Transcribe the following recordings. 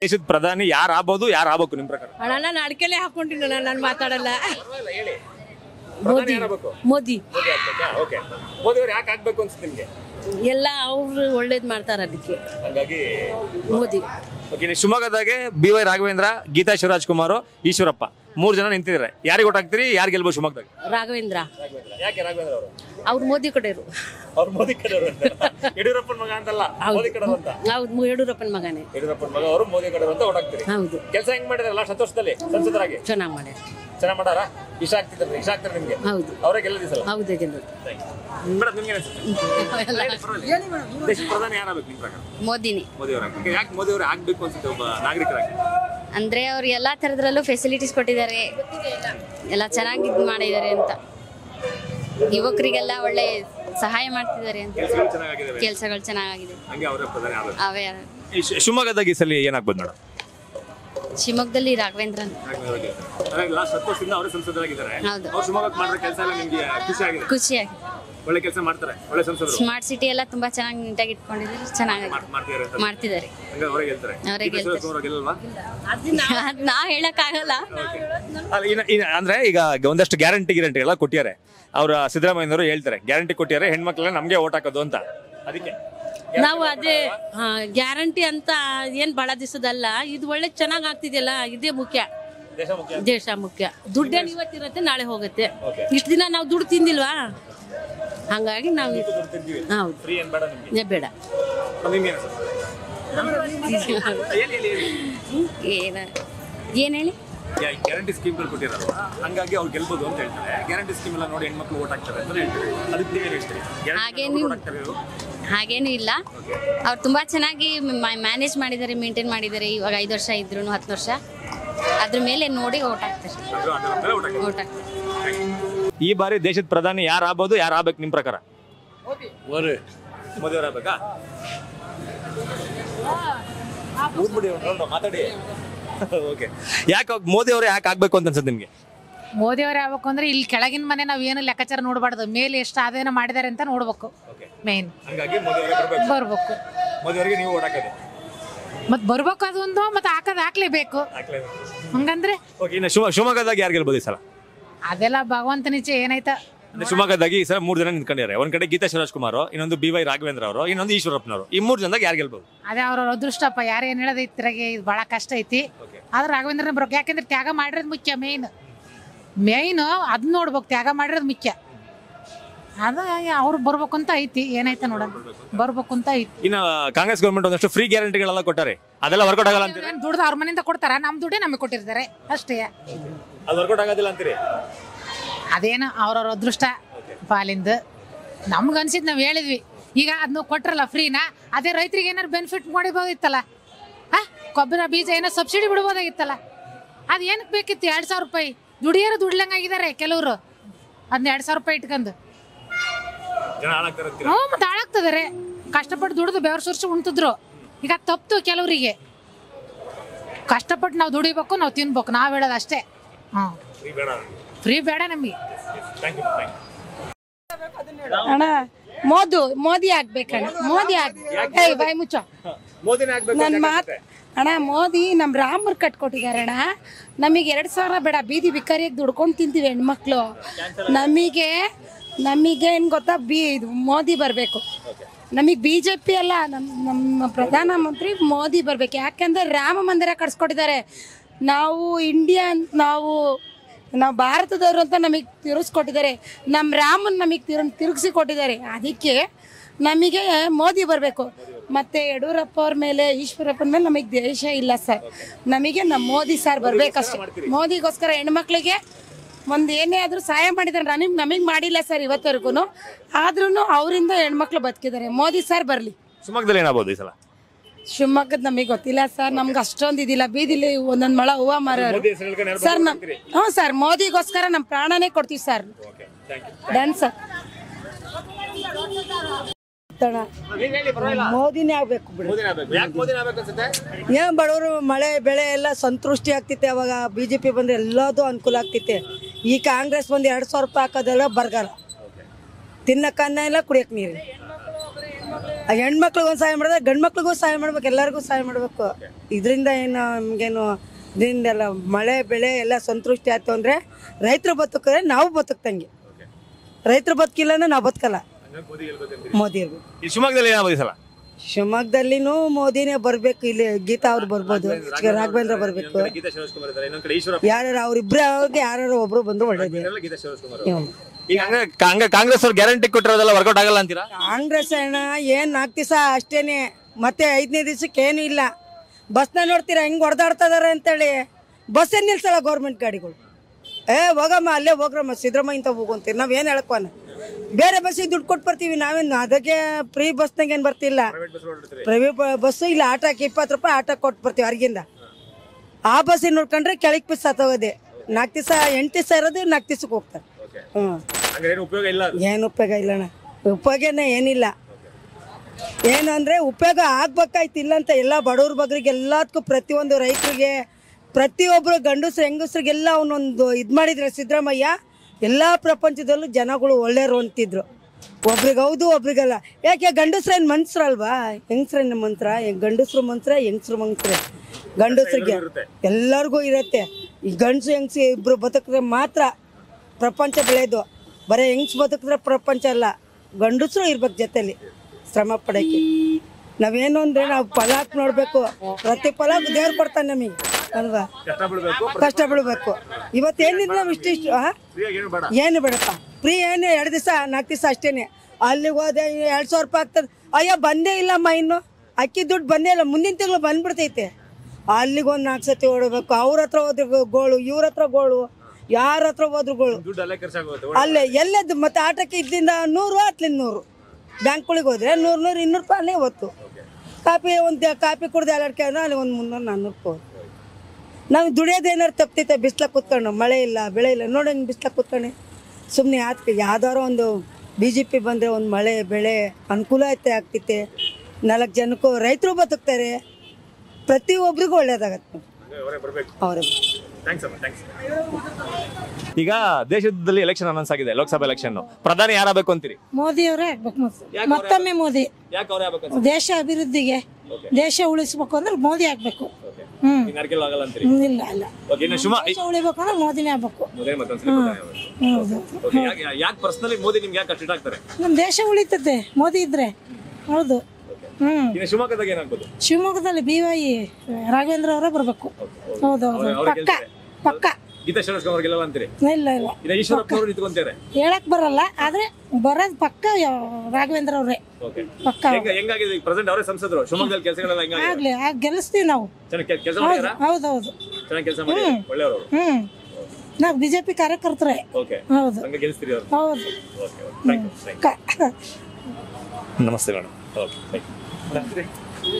ದೇಶದ ಪ್ರಧಾನಿ ಯಾರು ಆಗ್ಬೋದು ಯಾರು ಆಗ್ಬೇಕು ನಿಮ್ ಪ್ರಕಾರ ಅಣ್ಣ ನಾನು ಅಡ್ಕೆಲೆ ಹಾಕೊಂಡಿನ ನಾನು ಮಾತಾಡಲ್ಲ ಹೇಳಿ ಮೋದಿ ಮೋದಿ ಓಕೆ ಮೋದಿ ಅವ್ರು ಯಾಕೆ ಆಗ್ಬೇಕು ಅನ್ಸುತ್ತೆ ನಿಮ್ಗೆ ಎಲ್ಲ ಅವ್ರು ಒಳ್ಳೇದ್ ಮಾಡ್ತಾರ ಅದಕ್ಕೆ ಹಂಗಾಗಿ ಮೋದಿ ಓಕೆ ನೀವು ಶಿವಮೊಗ್ಗದಾಗೆ ಬಿ ವೈ ರಾಘವೇಂದ್ರ ಗೀತಾ ಶಿವರಾಜ್ ಕುಮಾರ್ ಈಶ್ವರಪ್ಪ ಮೂರು ಜನ ನಿಂತಿದ್ದಾರೆ ಯಾರಿಗೆ ಓಟ್ ಹಾಕ್ತೀರಿ ಯಾರು ಗೆಲ್ಬೋದು ಶಿವಮೊಗ್ಗದಾಗ ರಾಘವೇಂದ್ರ ಯಾಕೆ ರಾಘವೇಂದ್ರ ಅವರು ಅವ್ರು ಮೋದಿ ಕಡೆಯವರು ಅವ್ರು ಮೋದಿ ಕಡೆಯವರು ಅಂತ ಯಡಿಯೂರಪ್ಪನ ಮಗ ಅಂತಲ್ಲ ಮೋದಿ ಕಡೆಯವರು ಅಂತ ಹೌದು ಯಡಿಯೂರಪ್ಪನ ಮಗನೇ ಯಡಿಯೂರಪ್ಪನ ಮಗ ಅವರು ಮೋದಿ ಕಡೆಯವರು ಅಂತ ಓಟ್ ಹಾಕ್ತೀರಿ ಹೌದು ಕೆಲಸ ಹೆಂಗ್ ಮಾಡಿದಾರೆ ಲಾಸ್ಟ್ ಹತ್ತು ವರ್ಷದಲ್ಲಿ ಸಂಸದರಾಗಿ ಚೆನ್ನಾಗಿ ಮಾಡ್ಯಾರ ಚೆನ್ನಾಗಿ ಮಾಡಾರ ಇಷ್ಟ ಆಗ್ತಿದ್ದಾರೆ ಇಷ್ಟ ಆಗ್ತಾರೆ ನಿಮ್ಗೆ ಹೌದು ಅವರೇ ಗೆಲ್ಲದಿ ಸಲ ಹೌದು ಗೆಲ್ಲೋದು ಮೇಡಮ್ ನಿಮ್ಗೆ ದೇಶದ ಪ್ರಧಾನಿ ಯಾರಾಗಬೇಕು ನಿಮ್ ಪ್ರಕಾರ ಮೋದಿನಿ ಮೋದಿ ಅವರ ಯಾಕೆ ಮೋದಿ ಅವರು ಆಗ್ಬೇಕು ಅನ್ಸುತ್ತೆ ಒಬ್ಬ ನಾಗರಿಕರಾಗಿ ಅಂದ್ರೆ ಅವ್ರು ಎಲ್ಲಾ ತರದ್ರಲ್ಲೂ ಫೆಸಿಲಿಟೀಸ್ ಕೊಟ್ಟಿದ್ದಾರೆ ಎಲ್ಲ ಚೆನ್ನಾಗಿ ಇದ್ ಮಾಡಿದ್ದಾರೆ ಅಂತ ಯುವಕರಿಗೆಲ್ಲ ಒಳ್ಳೆ ಸಹಾಯ ಮಾಡ್ತಿದ್ದಾರೆ ಅಂತ ಕೆಲಸಗಳು ಚೆನ್ನಾಗಿದ್ದಾವೆ ಕೆಲಸಗಳು ಚೆನ್ನಾಗಿದೆ ಹಂಗೆ ಅವರೇ ಪ್ರಧಾನಿ ಆಗಬೇಕು ಅವೇ ಈ ಶಿ- ಶಿವಮೊಗ್ಗದಾಗ ಈ ಸಲ ಏನಾಗ್ಬೋದು ಮೇಡಮ್ ಶಿವಮೊಗ್ಗದಲ್ಲಿ ರಾಘವೇಂದ್ರನ್ ಲಾಸ್ಟ್ ಹತ್ತು ವರ್ಷದಿಂದ ಅವರೇ ಸಂಸದರಾಗಿದ್ದಾರೆ ಹೌದು. ಅವ್ರು ಶಿವಮೊಗ್ಗಕ್ಕೆ ಮಾಡಿರೋ ಕೆಲಸ ಎಲ್ಲ ನಿಮ್ಗೆ ಖುಷಿ ಆಗಿದೆ ಖುಷಿಯಾಗಿ ಒಳ್ಳೆ ಕೆಲಸ ಮಾಡ್ತಾರೆ ಒಳ್ಳೆ ಸಂಸದರು ಸ್ಮಾರ್ಟ್ ಸಿಟಿ ಎಲ್ಲ ತುಂಬಾ ಚೆನ್ನಾಗಿ ನೀಟಾಗಿ ಇಟ್ಕೊಂಡಿದ್ದಾರೆ ಚೆನ್ನಾಗಿ ಮಾಡ್- ಮಾಡ್ತಿದ್ದಾರೆ ಅಂತ ಮಾಡ್ತಿದ್ದಾರೆ ಹಂಗೆ ಅವರೇ ಗೆಲ್ತಾರೆ ಅವರೇ ಗೀತಾ ಶಿವರಾಜ್ ಕುಮಾರ್ ಅವ್ರು ಗೆಲ್ಲಲ್ವಾ ಅದ್ ನಾ ಹೇಳಕ್ಕಾಗಲ್ಲ ಅಲ್ಲ ಇನ್ನ ಇನ್ನ ಅಂದ್ರೆ ಈಗ ಒಂದಷ್ಟು ಗ್ಯಾರಂಟಿ ಗ್ಯಾರಂಟಿ ಎಲ್ಲ ಕೊಟ್ಟಿದ್ದಾರೆ ಅವ್ರ ಸಿದ್ದರಾಮಯ್ಯನವರು ಹೇಳ್ತಾರೆ ಗ್ಯಾರಂಟಿ ಕೊಟ್ಟಿದ್ದಾರೆ ಹೆಣ್ಮಕ್ಳೆಲ್ಲ ನಮ್ಗೆ ಓಟ್ ಹಾಕೋದು ಅಂತ ಅದಕ್ಕೆ ನಾವು ಅದೇ ಗ್ಯಾರಂಟಿ ಅಂತ ಏನ್ ಬಹಳ ದಿವಸದಲ್ಲ ಇದು ಒಳ್ಳೆ ಚೆನ್ನಾಗ್ ಆಗ್ತಿದೆಯಲ್ಲ ಇದೇ ಮುಖ್ಯ ದೇಶ ಮುಖ್ಯ ದೇಶ ಮುಖ್ಯ ದುಡ್ಡೇನು ಇವತ್ತಿರತ್ತೆ ನಾಳೆ ಹೋಗುತ್ತೆ ಇಷ್ಟು ದಿನ ನಾವು ದುಡ್ಡು ತಿಂದಿಲ್ವಾ ಹಂಗಾಗಿ ನಾವು ಹೌದು ಫ್ರೀ ಏನ್ ಬೇಡ ನಿಮ್ಗೆ ನೇ ಬೇಡ ನಿಮ್ಗೆ ಹೇಳಿ ಹೇಳಿ ಹೇಳಿ ಏನ ಏನ್ ಹೇಳಿ ಗ್ಯಾರಂಟಿ ಸ್ಕೀಮ್ಗಳು ಕೊಟ್ಟಿರಲ್ವಾ ಹಂಗಾಗಿ ಅವ್ರು ಗೆಲ್ಬೋದು ಅಂತ ಹೇಳ್ತಾರೆ ಗ್ಯಾರಂಟಿ ಸ್ಕೀಮ್ ಎಲ್ಲ ನೋಡಿ ಹೆಣ್ಮಕ್ಳು ಓಟ್ ಹಾಕ್ತಾರೆ ಅಂತ ಹೇಳ್ತಾರೆ ಅದಕ್ಕೆ ನೀವೇನು ಹೇಳ್ತೀರಿ ಹಾಗೆ ಗ್ಯಾರಂಟಿ ನೀವು- ಓಟ್ ಹಾಕ್ತಾರೆ ಇವ್ರು? ಹಾಗೇನು ಇಲ್ಲ ಅವ್ರು ತುಂಬಾ ಚೆನ್ನಾಗಿ ಮ್ಯಾನೇಜ್ ಮಾಡಿದ್ದಾರೆ ಮೇಂಟೈನ್ ಮಾಡಿದ್ದಾರೆ ಇವಾಗ ಐದು ವರ್ಷ ಇದ್ರು ಹತ್ತು ವರ್ಷ ಅದ್ರ ಮೇಲೆ ನೋಡಿ ಓಟ್ ಹಾಕ್ತಾರೆ ಅದ್ರ- ಅದ್ರ ಮೇಲೆ vote ಹಾಕ್ತಾರೆ. ಓಟ್ ಹಾಕ್ತಾರೆ ಈ ಬಾರಿ ದೇಶದ ಪ್ರಧಾನಿ ಯಾರು ಆಗ್ಬೋದು ಯಾರು ಆಗ್ಬೇಕು ನಿಮ್ ಪ್ರಕಾರ ಮೋದಿ ಅವ್ರು ಆಗ್ಬೇಕಾ ಕೂತ್ಬಿಡಿ ಒಂದ್ round ಮಾತಾಡಿ ಓಕೆ ಯಾಕೆ ಮೋದಿ ಅವರು ಯಾಕೆ ಆಗ್ಬೇಕು ಅಂತ ಅನ್ಸುತ್ತೆ ನಿಮ್ಗೆ ಮೋದಿಯವ್ರು ಯಾವಬೇಕು ಅಂದ್ರೆ ಇಲ್ಲಿ ಕೆಳಗಿನ ಮನೆ ನಾವು ಏನು ಲೆಕ್ಕಾಚಾರ ನೋಡಬಾರ್ದು ಮೇಲೆ ಎಷ್ಟು ಆದಾಯನ ಮಾಡಿದ್ದಾರೆ ಅಂತ ನೋಡ್ಬೇಕು ಮೇನ್ ಹಂಗಾಗಿ ಮೋದಿ ಅವರೇ ಬರ್ಬೇಕು ಬರ್ಬೇಕು ಮೋದಿ ಅವರಿಗೆ ನೀವು ಓಟ್ ಹಾಕೋದು ಮತ್ ಬರ್ಬೇಕು ಅದು ಒಂದು ಮತ್ತೆ ಹಾಕೋದು ಹಾಕ್ಲೇಬೇಕು ಹಂಗಂದ್ರೆ ಓಕೆ ಇನ್ನು ಶಿವ ಶಿವಮೊಗ್ಗದಾಗ ಯಾರು ಗೆಲ್ಬೋದು ಈ ಸಲ ಅದೆಲ್ಲ ಭಗವಂತನಿಚೆ ಏನಾಯ್ತ ಅಂದ್ರೆ ಶಿವಮೊಗ್ಗದಾಗಿ ಈ ಸಲ ಮೂರು ಜನ ನಿಂತ್ಕೊಂಡಿದ್ದಾರೆ ಒಂದ್ ಕಡೆ ಗೀತಾ ಶಿವರಾಜ್ ಕುಮಾರ್ ಇನ್ನೊಂದು ಬಿ ವೈ ರಾಘವೇಂದ್ರ ಅವರು ಇನ್ನೊಂದು ಈಶ್ವರಪ್ಪನವರು ಈ ಮೂರು ಜನದಾಗ ಯಾರು ಗೆಲ್ಬೋದು ಅದೇ ಅವ್ರ ಅದೃಷ್ಟಪ್ಪ ಯಾರು ಏನ್ ಹೇಳೋದು ಇದ್ರಾಗೆ ಇದು ಬಹಳ ಕಷ್ಟ ಐತಿ ಆದ್ರೆ ರಾಘವೇಂದ್ರನ ಬರ್ಬೇಕು ಯಾಕಂದ್ರೆ ತ್ಯಾಗ ಮಾಡಿರೋದು ಮುಖ್ಯ ಮೇಯ್ನ್ ಮೇಯ್ನ್ ಅದನ್ನ ನೋಡ್ಬೇಕು ತ್ಯಾಗ ಮಾಡಿರೋದು ಮುಖ್ಯ ಅದ ಅವ್ರು ಬರ್ಬೇಕು ಅಂತ ಐತಿ ಏನಾಯ್ತ ನೋಡೋಣ ಬರ್ಬೇಕು ಅಂತ ಐತಿ ಇನ್ನು ಕಾಂಗ್ರೆಸ್ ಗೌರ್ಮೆಂಟ್ ಒಂದಷ್ಟು ಫ್ರೀ ಗ್ಯಾರಂಟಿಗಳೆಲ್ಲ ಕೊಟ್ಟಾರೆ ಅದೆಲ್ಲ ವರ್ಕೌಟ್ ಆಗಲ್ಲ ಅಂತೀರಿ ಏನ್ ದುಡ್ದು ಅವ್ರ ಮನೆಯಿಂದ ಕೊಡ್ತಾರ ನಮ್ ದುಡ್ಡೇ ನಮಗೆ ಕೊಟ್ಟಿರ್ತಾರೆ ಅಷ್ಟೇ ಅದು ವರ್ಕೌಟ್ ಆಗೋದಿಲ್ಲ ಅಂತೀರಿ ಅದೇನು ಅವ್ರವ್ರ ಅದೃಷ್ಟ ಪಾಲಿಂದ ನಮ್ಗೆ ಅನ್ಸಿದ್ ನಾವು ಹೇಳಿದ್ವಿ ಈಗ ಅದನ್ನ ಕೊಟ್ರಲ್ಲ ಫ್ರೀನ ಅದೇ ರೈತರಿಗೆ ಏನಾರು ಬೆನಿಫಿಟ್ ಮಾಡಿಬೋದಿತ್ತಲ್ಲ ಹಾ ಕೊಬ್ಬರಿ ಬೀಜ ಏನೋ ಸಬ್ಸಿಡಿ ಬಿಡ್ಬೋದಾಗಿತ್ತಲ್ಲ ಅದು ಏನಕ್ಕೆ ಬೇಕಿತ್ತು ಎರಡು ಸಾವಿರ ರೂಪಾಯಿ ದುಡಿಯೋರು ದುಡ್ಲಂಗಾಗಿದ್ದಾರೆ ಕೆಲವರು ಅದನ್ನ ಎರಡು ಸಾವಿರ ರೂಪಾಯಿ ಇಟ್ಕೊಂಡು ಜನ ಹಾಳಾಗ್ತಾರೆ ಅಂತೀರಾ ಹ್ಞೂ ಮತ್ತೆ ಹಾಳಾಗ್ತದಾರೆ ಕಷ್ಟಪಟ್ಟು ದುಡಿದು ಬೆವರು ಸುರಿಸಿ ಉಣ್ತಿದ್ರು ಈಗ ಅದ್ ತಪ್ತು ಕೆಲವರಿಗೆ ಕಷ್ಟಪಟ್ಟು ನಾವು ದುಡಿಬೇಕು ನಾವು ತಿನ್ಬೇಕು ನಾವು ಹೇಳೋದು ಅಷ್ಟೇ ಹ್ಞೂ ಫ್ರೀ ಬೇಡ ಫ್ರೀ ಬೇಡ ನಮಗೆ ಥ್ಯಾಂಕ್ ಯು ಥ್ಯಾಂಕ್ ಅಣ್ಣ ಮೋದು ಮೋದಿ ಆಗ್ಬೇಕಣ್ಣ ಮೋದಿ ಆಗ್ ಏಯ್ ಬಾಯ್ ಮುಚ್ಚ ಮೋದಿನೇ ಆಗ್ಬೇಕು ನನ್ನ ಮಾತು ಅಣ್ಣ ಮೋದಿ ನಮ್ಮ ರಾಮರ್ ಕಟ್ಕೊಟ್ಟಿದಾರಣ್ಣ ನಮಗೆ ಎರಡು ಸಾವಿರ ಬೇಡ ಬೀದಿ ಬಿಕಾರಿಯಾಗಿ ದುಡ್ಕೊಂಡು ತಿಂತೀವಿ ಹೆಣ್ಮಕ್ಳು ನಮಗೆ ನಮಗೆ ಏನು ಗೊತ್ತಾ ಬಿ ಇದು ಮೋದಿ ಬರಬೇಕು ನಮಗೆ ಬಿ ಜೆ ಪಿ ಅಲ್ಲ ನಮ್ಮ ನಮ್ಮ ಪ್ರಧಾನಮಂತ್ರಿ ಮೋದಿ ಬರಬೇಕು ಯಾಕೆಂದ್ರೆ ರಾಮ ಮಂದಿರ ಕಟ್ಸ್ಕೊಟ್ಟಿದ್ದಾರೆ ನಾವು ಇಂಡಿಯನ್ ನಾವು ನಾವು ಭಾರತದವರು ಅಂತ ನಮಗೆ ತಿರುಗಿಸ್ಕೊಟ್ಟಿದ್ದಾರೆ ನಮ್ಮ ರಾಮನ್ ನಮಗೆ ತಿರು ತಿರುಗಿಸಿ ಕೊಟ್ಟಿದ್ದಾರೆ ಅದಕ್ಕೆ ನಮಗೆ ಮೋದಿ ಬರಬೇಕು ಮತ್ತು ಯಡಿಯೂರಪ್ಪ ಅವ್ರ ಮೇಲೆ ಈಶ್ವರಪ್ಪನ ಮೇಲೆ ನಮಗೆ ದೇಶ ಇಲ್ಲ ಸರ್ ನಮಗೆ ನಮ್ಮ ಮೋದಿ ಸರ್ ಬರಬೇಕಷ್ಟೇ ಮೋದಿಗೋಸ್ಕರ ಹೆಣ್ಮಕ್ಳಿಗೆ ಒಂದು ಏನೇ ಆದರೂ ಸಹಾಯ ಮಾಡಿದ್ದಾರೆ ನನಗೆ ನಮಗೆ ಮಾಡಿಲ್ಲ ಸರ್ ಇವತ್ತವರೆಗೂ ಆದ್ರೂ ಅವರಿಂದ ಹೆಣ್ಮಕ್ಳು ಬದುಕಿದ್ದಾರೆ ಮೋದಿ ಸರ್ ಬರಲಿ ಶಿವಮೊಗ್ಗದಲ್ಲಿ ಏನಾಗ್ಬೋದು ಈ ಸಲ ಶಿವಮೊಗ್ಗದ ನಮಗೆ ಗೊತ್ತಿಲ್ಲ ಸರ್ ನಮ್ಗೆ ಅಷ್ಟೊಂದು ಇದಿಲ್ಲ ಬೀದಿಲಿ ಒಂದೊಂದು ಮಳ ಹೂವು ಮಾರೋರು ಸರ್ ನಮ್ ಹ್ಞೂ ಸರ್ ಮೋದಿಗೋಸ್ಕರ ನಮ್ಮ ಪ್ರಾಣನೇ ಕೊಡ್ತೀವಿ ಸರ್ ಡನ್ ಸರ್ ಮೋದಿನೇ ಆಗ್ಬೇಕು ಬಿಡು ಮೋದಿನೇ ಆಗ್ಬೇಕು ಯಾಕೆ ಮೋದಿನೇ ಆಗ್ಬೇಕು ಅನ್ಸುತ್ತೆ ಏನ್ ಬಡವರು ಮಳೆ ಬೆಳೆ ಎಲ್ಲ ಸಂತೃಷ್ಟಿ ಆಗ್ತಿತ್ತೆ ಅವಾಗ ಬಿ ಜೆ ಪಿ ಬಂದ್ರೆ ಎಲ್ಲದೂ ಅನುಕೂಲ ಆಗ್ತಿತ್ತೆ ಈ ಕಾಂಗ್ರೆಸ್ ಬಂದು ಎರಡು ಸಾವಿರ ರೂಪಾಯಿ ಹಾಕೋದೆಲ್ಲ ಬರಗಾಲ ತಿನ್ನಕ್ಕ ಅನ್ನ ಇಲ್ಲ ಕುಡಿಯಕ್ಕೆ ನೀರು ಆ ಹೆಣ್ಮಕ್ಳಿಗೆ ಒಂದು ಸಹಾಯ ಮಾಡಿದ್ರೆ ಗಂಡು ಮಕ್ಳಿಗೂ ಸಹಾಯ ಮಾಡ್ಬೇಕು ಎಲ್ಲರಿಗೂ ಸಹಾಯ ಮಾಡಬೇಕು ಇದರಿಂದ ಏನು ನಮಗೇನು ಇದರಿಂದ ಎಲ್ಲ ಮಳೆ ಬೆಳೆ ಎಲ್ಲ ಸಂತೃಷ್ಟಿ ಆಯ್ತು ಅಂದರೆ ರೈತರು ಬದುಕಿದ್ರೆ ನಾವು ಬದುಕ್ತಂಗೆ ರೈತರು ಬದುಕಿಲ್ಲ ಅಂದ್ರೆ ನಾವು ಬದುಕಲ್ಲ ಮೋದಿ ಇರ್ಬೇಕು ಈ ಶಿವಮೊಗ್ಗದಲ್ಲಿ ಏನಾಗ್ಬೋದು ಈ ಸಲ ಶಿವಮೊಗ್ಗದಲ್ಲಿನೂ ಮೋದಿನೇ ಬರಬೇಕು ಇಲ್ಲಿ ಗೀತಾ ಅವ್ರು ಬರ್ಬೋದು ರಾಘವೇಂದ್ರ ಬರಬೇಕು ಗೀತಾ ಶಿವರಾಜ್ ಕುಮಾರ್ ಇದ್ದಾರೆ ಇನ್ನೊಂದ್ ಕಡೆ ಈಶ್ವರ ಯಾರು ಅವ್ರಿಬ್ರು ಅವ್ರಿಗೆ ಯಾರು ಒಬ್ರು ಬಂದ್ರು ಒಳ್ಳೇದು ಗೀತಾ ಶಿವರಾಜ್ ಕುಮಾರ್ ಈಗ ಹಂಗ ಹಂಗ ಕಾಂಗ್ರೆಸ್ ಅವ್ರು ಗ್ಯಾರಂಟಿ ಕೊಟ್ಟಿರೋದೆಲ್ಲ ವರ್ಕೌಟ್ ಆಗಲ್ಲ ಅಂತೀರಾ ಕಾಂಗ್ರೆಸ್ ಅಣ್ಣ ಏನ್ ನಾಲ್ಕು ದಿವಸ ಅಷ್ಟೇನೆ ಮತ್ತೆ ಐದನೇ ದಿವಸಕ್ಕೆ ಏನು ಇಲ್ಲ ಬಸ್ನ ನೋಡ್ತೀರಾ ಹೆಂಗ್ ಹೊಡೆದಾಡ್ತಾ ಇದಾರೆ ಅಂತೇಳಿ ಬಸ್ಸೇ ನಿಲ್ಸಲ್ಲ ಗೌರ್ಮೆಂಟ್ ಗಾಡಿಗಳು ಏ ಹೋಗಮ್ಮ ಅಲ್ಲೇ ಹೋಗ್ರಮ್ಮ ಸಿದ್ದರಾಮಯ್ಯ ಅಂತ ಹೋಗಂತೀರಿ ನಾವೇನು ಹೇಳ್ಕೋನ ಬೇರೆ ಬಸ್ಸಿಗೆ ದುಡ್ಡು ಕೊಟ್ಟು ಬರ್ತೀವಿ ನಾವೇನು ಅದಕ್ಕೆ ಫ್ರೀ ಬಸ್ನಾಗ ಏನು ಬರ್ತಿಲ್ಲ ಪ್ರೈವೇಟ್ ಬಸ್ಸು ಇಲ್ಲ ಆಟೋಕ್ಕೆ ಇಪ್ಪತ್ತು ರೂಪಾಯಿ ಆಟೋಕ್ಕೆ ಕೊಟ್ಟು ಬರ್ತೀವಿ ಹೊರಗಿಂದ ಆ ಬಸ್ಸಿಗೆ ನೋಡ್ಕೊಂಡ್ರೆ ಕೆಳಗೆ ಪಿಸ್ ಹತ್ತೋಗೋದೆ ನಾಲ್ಕು ದಿವಸ ಎಂಟು ದಿವಸ ಇರೋದು ನಾಲ್ಕು ದಿವ್ಸಕ್ಕೆ ಹೋಗ್ತಾರೆ ಹ್ಞೂ ಹಂಗಾರೆ ಏನು ಉಪಯೋಗ ಇಲ್ಲ ಅದು ಏನು ಉಪಯೋಗ ಇಲ್ಲಣ್ಣ ಉಪಯೋಗನೇ ಏನಿಲ್ಲ ಏನು ಅಂದರೆ ಉಪಯೋಗ ಆಗ್ಬೇಕಾಯ್ತು ಇಲ್ಲ ಅಂತ ಎಲ್ಲ ಬಡವ್ರ ಬಗ್ರಿಗೆ ಎಲ್ಲದಕ್ಕೂ ಪ್ರತಿಯೊಂದು ರೈತರಿಗೆ ಪ್ರತಿಯೊಬ್ಬರು ಗಂಡಸ್ರು ಹೆಂಗಸ್ರಿಗೆಲ್ಲ ಅವನೊಂದು ಇದು ಮಾಡಿದ್ರೆ ಸಿದ್ದರಾಮಯ್ಯ ಎಲ್ಲ ಪ್ರಪಂಚದಲ್ಲೂ ಜನಗಳು ಒಳ್ಳೆಯರು ಅಂತಿದ್ರು ಒಬ್ರಿಗೆ ಹೌದು ಒಬ್ರಿಗಲ್ಲ ಯಾಕೆ ಗಂಡಸ್ರೇನು ಮನ್ಸ್ರಲ್ವಾ ಹೆಂಗಸ್ರೇನು ಮಂತ್ರ ಗಂಡಸ್ರು ಮಂತ್ರ ಹೆಂಗಸ್ರು ಮಂತ್ರ ಗಂಡಸ್ರಿಗೆ ಎಲ್ಲರಿಗೂ ಇರುತ್ತೆ ಈ ಗಂಡಸು ಹೆಂಗಸು ಇಬ್ಬರು ಬದುಕಿದ್ರೆ ಮಾತ್ರ ಪ್ರಪಂಚ ಬೆಳೆಯೋದು ಬರೀ ಹೆಂಗ್ಸ್ ಬದುಕಿದ್ರೆ ಪ್ರಪಂಚ ಅಲ್ಲ ಗಂಡಸರು ಇರ್ಬೇಕು ಜೊತೆಲಿ ಶ್ರಮ ಪಡೋಕ್ಕೆ ನಾವೇನು ಅಂದರೆ ನಾವು ಫಲ ನೋಡಬೇಕು ಪ್ರತಿ ಫಲ ದೇವ್ರು ಕೊಡ್ತಾನೆ ನಮಗೆ ಅಲ್ವಾ ಕಷ್ಟ ಬಿಡ್ಬೇಕು ಕಷ್ಟ ಬೀಳ್ಬೇಕು ಇವತ್ತೇನಿದ್ರೆ ನಾವು ಇಷ್ಟಿಷ್ಟು ಆ? ಫ್ರೀಯಾಗಿ ಏನು ಬೇಡ ಏನು ಬೇಡಪ್ಪ ಫ್ರೀ ಏನು ಎರಡು ದಿವಸ ನಾಲ್ಕು ದಿವಸ ಅಷ್ಟೇನೆ ಅಲ್ಲಿಗೆ ಹೋದೆ ಎರಡು ಸಾವಿರ ರೂಪಾಯಿ ಆಗ್ತದೆ ಅಯ್ಯೋ ಬಂದೇ ಇಲ್ಲಮ್ಮ ಇನ್ನು ಅಕ್ಕಿ ದುಡ್ಡು ಬಂದೇ ಇಲ್ಲ ಮುಂದಿನ ತಿಂಗಳು ಬಂದ್ಬಿಡ್ತೈತೆ ಅಲ್ಲಿಗೆ ಒಂದು ನಾಲ್ಕು ಸತಿ ಓಡಬೇಕು ಅವ್ರ ಹತ್ರ ಹೋದ್ರೆ ಗೋಳು ಇವ್ರ ಹತ್ರ ಗೋಳು ಯಾರ ಹತ್ರ ಹೋದ್ರು ಗೋಳು ದುಡ್ಡು ಅಲ್ಲೇ ಖರ್ಚಾಗುತ್ತೆ ಅಲ್ಲೇ ಎಲ್ಲದ್ದು ಮತ್ತೆ ಆಟಕ್ಕೆ ಇದ್ದಿಂದ ನೂರು ಹತ್ಲಿಂದ ನೂರು ಬ್ಯಾಂಕ್ಗಳಿಗೆ ಹೋದ್ರೆ ನೂರು ನೂರು ಇನ್ನೂರು ರೂಪಾಯಿ ಅಲ್ಲೇ ಹೊತ್ತು ಕಾಪಿ ಒಂದು ಕಾಪಿ ಕುಡ್ದು ಎರಡ್ಕೆ ಅಂದ್ರೆ ಅಲ್ಲಿ ಒಂದು ಮುನ್ನೂರು ನಾನ್ನೂರು ರೂಪಾಯಿ ಹೋಯ್ತು. ನಾವು ದುಡಿಯೋದು ಏನಾರು ತಪ್ತೈತೆ ಬಿಸ್ಲಾಗ ಕೂತ್ಕೊಂಡು ಮಳೆ ಇಲ್ಲ ಬೆಳೆ ಇಲ್ಲ ನೋಡಿ ಹಂಗೆ ಬಿಸ್ಲಾಗ ಕೂತ್ಕೊಂಡು ಸುಮ್ಮನೆ ಆತ್ಕೆ ಯಾವ್ದಾರೋ ಒಂದು ಬಿ ಜೆ ಪಿ ಬಂದರೆ ಒಂದು ಮಳೆ ಬೆಳೆ ಅನುಕೂಲ ಐತೆ ಆಗ್ತೈತೆ ನಾಲ್ಕು ಜನಕ್ಕೂ ರೈತರು ಬದುಕ್ತಾರೆ ಪ್ರತಿಯೊಬ್ಬರಿಗೂ ಒಳ್ಳೇದಾಗತ್ತೆ ಅವರೇ ಬರಬೇಕು ಅವರೇ ಥ್ಯಾಂಕ್ಸ್ ಅಮ್ಮ ಥ್ಯಾಂಕ್ಸ್ ಈಗ ದೇಶದಲ್ಲಿ ಎಲೆಕ್ಷನ್ ಅನೌನ್ಸ್ ಆಗಿದೆ ಲೋಕಸಭಾ ಎಲೆಕ್ಷನ್ ಪ್ರಧಾನಿ ಯಾರಾಗಬೇಕು ಅಂತೀರಿ ಮೋದಿ ಅವರೇ ಆಗ್ಬೇಕು ಮತ್ತೆ ಮತ್ತೊಮ್ಮೆ ಮೋದಿ ಯಾಕೆ ಅವರೇ ಆಗ್ಬೇಕು ದೇಶ ಅಭಿವೃದ್ಧಿಗೆ ದೇಶ ಉಳಿಸ್ಬೇಕು ಅಂದ್ರೆ ಮೋದಿ ಆಗ್ಬೇಕು ಹ್ಮ್ ಇನ್ನು ಅರ್ಕೆಲ್ಲ ಆಗಲ್ಲ ಅಂತೀರಿ ಹ್ಮ್, ಇಲ್ಲ ಇಲ್ಲ ಓಕೆ ಇನ್ನು ಶಿವ ದೇಶ ಉಳಿಬೇಕು ಅಂದ್ರೆ ಮೋದಿನೇ ಆಗ್ಬೇಕು ಮೊದಲೇ ಮತ್ತೊಂದ್ಸಲ ಪ್ರಧಾನಿ ಆಗ್ಬೇಕು. ಹೌದು ಓಕೆ ಯಾಕೆ ಯಾಕೆ ಪರ್ಸನಲಿ ಮೋದಿ ನಿಮ್ಗೆ ಯಾಕೆ ಅಷ್ಟು ಇಷ್ಟ ಆಗ್ತಾರೆ ನಮ್ ದೇಶ ಉಳಿತದೆ ಮೋದಿ ಇದ್ರೆ ಹೌದು ಹ್ಮ್ ಇನ್ನು ಶಿವಮೊಗ್ಗದಾಗ ಏನಾಗ್ಬೋದು ಶಿವಮೊಗ್ಗದಲ್ಲಿ ಬಿ ವೈ ರಾಘವೇಂದ್ರ ಅವರೇ ಬರ್ಬೇಕು ಹೌದು ಹೌದು ಅವ್ರೇ ಪಕ್ಕ ಗೆಲ್ತಾರೆ. ಪಕ್ಕ ಗೀತಾ ಶಿವರಾಜ್ ಕುಮಾರ್ ಗೆಲ್ಲಲ್ಲ ಅಂತೀರಿ ಇಲ್ಲ ಇಲ್ಲ ಇನ್ನು ಈಶ್ವರಪ್ಪನವರು ನಿಂತ್ಕೊಂತಾರೆ ಹೇಳಕ್ ಬರಲ್ಲ ಆದ್ರೆ ಬರೋದ್ ಪಕ್ಕ ಯಾವ- ರಾಘವೇಂದ್ರ ಅವರೇ ಓಕೆ ಪಕ್ಕ ಹೆಂಗ ಹೆಂಗಾಗಿದೆ ಪ್ರೆಸೆಂಟ್ ಅವರೇ ಸಂಸದರು ಶಿವಮೊಗ್ಗದಲ್ಲಿ ಕೆಲಸಗಳೆಲ್ಲ ಹೆಂಗಾಗಿದೆ ಆಗ್ಲಿ ಆಗ ಗೆಲ್ಲಿಸ್ತೀವಿ ನಾವು ಚೆನ್ನಾಗಿ ಕೆಲಸ ಹೌದು ಮಾಡಿದಾರ ಹೌದು ಹೌದು ಚೆನ್ನಾಗಿ ಕೆಲಸ ಮಾಡಿದಾರೆ ಒಳ್ಳೆಯವರು ಹ್ಮ್ ನಾವು ಬಿಜೆಪಿ ಕಾರ್ಯಕರ್ತರೇ ಓಕೆ ಹೌದು ಹಂಗೆ ಗೆಲ್ಲಿಸ್ತೀರಿ ಅವ್ರು ಹೌದು ಓಕೆ ಥ್ಯಾಂಕ್ ಯು ಥ್ಯಾಂಕ್ ಕ- ಯು ನಮಸ್ತೆ ಮೇಡಮ್ ಓಕೆ ಥ್ಯಾಂಕ್ ಯು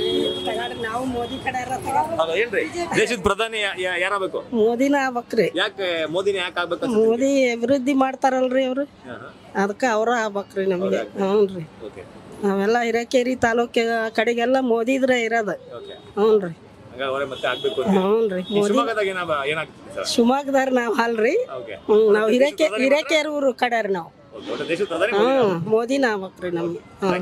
ನಾವು ಮೋದಿ ಕಡೆ ಹೌದಾ ಏನ್ರಿ ದೇಶದ ಪ್ರಧಾನಿ ಯಾ- ಯಾ- ಯಾರಾಗಬೇಕು ಮೋದಿನ ಆಗ್ಬೇಕ್ರಿ ಯಾಕೆ ಮೋದಿನೇ ಯಾಕೆ ಆಗ್ಬೇಕು ಅನ್ಸುತ್ತೆ ಮೋದಿ ಅಭಿವೃದ್ಧಿ ಮಾಡ್ತಾರಲ್ರಿ ಅವರು ಅದಕ್ಕೆ ಅವ್ರ ಆಗ್ಬೇಕ್ರಿ ನಮಗೆ ಹ್ಞೂ ರೀ ಓಕೆ ನಾವೆಲ್ಲ ಹಿರೇಕೇರಿ ತಾಲೂಕಿನ ಕಡೆಗೆಲ್ಲ ಮೋದಿದ್ರೆ ಇರೋದು ಓಕೆ ಹ್ಞೂ ರೀ ಹಂಗ ಅವರೇ ಮತ್ತೆ ಆಗ್ಬೇಕು ಹ್ಞೂ ರೀ ಈ ಶಿವಮೊಗ್ಗದಾಗ ಏನಾಗ ಏನಾಗ್ತದೆ ಸರ್ ಶಿವಮೊಗ್ಗದಾರ ನಾವು ಅಲ್ರಿ ಓಕೆ ಹ್ಞೂ ನಾವು ಹಿರೇಕೆ ಹಿರೇಕೇರಿ ಊರು ಕಡೆ ರೀ ನಾವು ಒಟ್ಟು ದೇಶದ ಪ್ರಧಾನಿ ಹ್ಞೂ ಮೋದಿನ ಆಗ್ಬೇಕ್ರಿ ನಮಗೆ ಹ್ಞೂ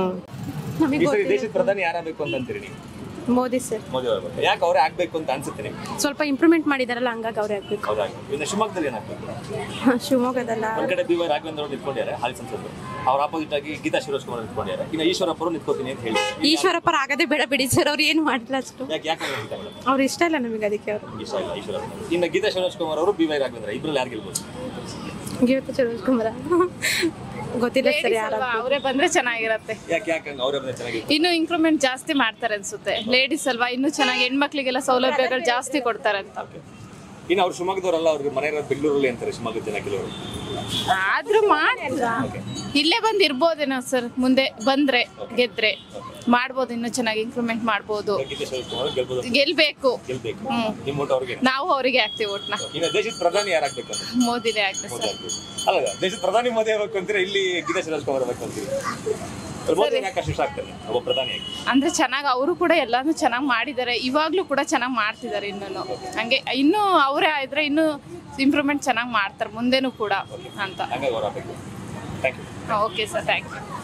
ಹ್ಞೂ ಈ ಸರಿ ದೇಶದ ಪ್ರಧಾನಿ ಯಾರಾಗಬೇಕು ಅಂತ ಅಂತೀರಿ ನೀವು ಮೋದಿ ಸರ್ ಮೋದಿ ಅವರು ಯಾಕೆ ಅವರೇ ಆಗ್ಬೇಕು ಅಂತ ಅನ್ಸುತ್ತೆ ನಿಮ್ಗೆ ಸ್ವಲ್ಪ ಇಂಪ್ರೂವ್ಮೆಂಟ್ ಮಾಡಿದಾರಲ್ಲ ಹಂಗಾಗಿ ಅವ್ರೇ ಆಗ್ಬೇಕು ಅವ್ರಾಗ್ಬೇಕು ಇನ್ನು ಶಿವಮೊಗ್ಗದಲ್ಲಿ ಏನಾಗ್ಬೇಕು ಶಿವಮೊಗ್ಗದಲ್ಲ ಒಂದ್ ಕಡೆ ಬಿ ವೈ ರಾಘವೇಂದ್ರ ಅವರು ನಿಂತ್ಕೊಂಡಿದ್ದಾರೆ ಹಾಲಿ ಸಂಸದರು ಅವ್ರ ಆಪೋಸಿಟ್ ಆಗಿ ಗೀತಾ ಶಿವರಾಜ್ ಕುಮಾರ್ ನಿಂತ್ಕೊಂಡಿದ್ದಾರೆ ಇನ್ನು ಈಶ್ವರಪ್ಪ ಅವರು ನಿಂತ್ಕೋತೀನಿ ಅಂತ ಹೇಳಿ ಈಶ್ವರಪ್ಪರ ಆಗದೆ ಬೇಡ ಬಿಡಿ ಸರ್ ಅವ್ರು ಏನು ಮಾಡಿಲ್ಲ ಅಷ್ಟು ಯಾಕೆ ಯಾಕೆ ಹಂಗೆ ಅಂತ ಮೇಡಮ್ ಅವ್ರು ಇಷ್ಟ ಇಲ್ಲ ನಮಗೆ ಅದಕ್ಕೆ ಅವರು ಇಷ್ಟ ಇಲ್ಲ ಈಶ್ವರಪ್ಪ ಇನ್ನು ಗೀತಾ ಶಿವರಾಜ್ ಕುಮಾರ್ ಅವರು ಬಿ ವೈ ರಾಘವೇಂದ್ರ ಇಬ್ರಲ್ಲಿ ಯಾರು ಗೆಲ್ಬೋದು ಗೀತಾ ಶಿವರಾಜ್ ಕುಮಾರ ಗೊತ್ತಿಲ್ಲ ಸರ್ ಯಾರು ಅವರೇ ಬಂದ್ರೆ ಚೆನ್ನಾಗಿರತ್ತೆ ಯಾಕೆ ಯಾಕೆ ಹಂಗೆ ಅವರೇ ಚೆನ್ನಾಗಿ ಇನ್ನು ಇಂಕ್ರೂವ್ಮೆಂಟ್ ಜಾಸ್ತಿ ಮಾಡ್ತಾರೆ ಅನ್ಸುತ್ತೆ ಲೇಡೀಸ್ ಅಲ್ವಾ ಇನ್ನು ಚೆನ್ನಾಗಿ ಹೆಣ್ಮಕ್ಳಿಗೆಲ್ಲ ಸೌಲಭ್ಯಗಳು ಜಾಸ್ತಿ ಕೊಡ್ತಾರೆ ಅಂತ ಇನ್ನು ಅವ್ರು ಶಿವಮೊಗ್ಗದವರಲ್ಲ ಅವ್ರಿಗೆ ಮನೆ ಇರೋದು ಬೆಂಗಳೂರಲ್ಲಿ ಅಂತಾರೆ ಶಿವಮೊಗ್ಗ ಜನ ಕೆಲವರು ಆದ್ರೂ ಮಾಡಿಲ್ಲ ಇಲ್ಲೇ ಬಂದ್ ಇರ್ಬೋದೇನೋ ಸರ್ ಮುಂದೆ ಬಂದ್ರೆ ಗೆದ್ರೆ ಮಾಡ್ಬೋದು ಇನ್ನು ಚೆನ್ನಾಗಿ ಇಂಪ್ರೂವ್ಮೆಂಟ್ ಮಾಡ್ಬೋದು ಗೀತಾ ಶಿವರಾಜ್ ಕುಮಾರ್ ಗೆಲ್ಬೋದು ಗೆಲ್ಬೇಕು ಗೆಲ್ಬೇಕು ಹ್ಮ್. ನಿಮ್ಮ ಓಟ್ ಅವ್ರಿಗೆ ನಾವು ಅವರಿಗೆ ಹಾಕ್ತೀವಿ ಒಟ್ನ ಇನ್ನು ದೇಶದ ಪ್ರಧಾನಿ ಯಾರಾಗ್ಬೇಕು ಅಂತ ಮೋದಿನೇ ಆಗ್ಲಿ ಮೋದಿ ಸರ್ ಆಗ್ಬೇಕು ಅಲ್ಲ ದೇಶದ ಪ್ರಧಾನಿ ಮೋದಿ ಆಗ್ಬೇಕು ಅಂತೀರಾ ಇಲ್ಲಿ ಗೀತಾ ಶಿವರಾಜ್ ಕುಮಾರ್ ಆಗ್ಬೇಕು ಅಂತೀರಿ ಮೋದಿ ಯಾಕೆ ಅಷ್ಟು ಇಷ್ಟ ಆಗ್ತಾರೆ ಒಬ್ಬ ಪ್ರಧಾನಿಯಾಗಿ ಅಂದ್ರೆ ಚೆನ್ನಾಗಿ ಅವರು ಕೂಡ ಎಲ್ಲಾನು ಚೆನ್ನಾಗಿ ಮಾಡಿದ್ದಾರೆ ಇವಾಗ್ಲೂ ಕೂಡ ಚೆನ್ನಾಗಿ ಮಾಡ್ತಿದ್ದಾರೆ ಇನ್ನೂ ಹಂಗೆ ಇನ್ನೂ ಅವರೇ ಆದ್ರೆ ಇನ್ನೂ ಇಂಪ್ರೂವ್ಮೆಂಟ್ ಚೆನ್ನಾಗಿ ಮಾಡ್ತಾರೆ ಮುಂದೆನೂ ಕೂಡ ಅಂತ ಹಂಗಾಗಿ ಅವ್ರು ಆಗ್ಬೇಕು thank you okay sir thank you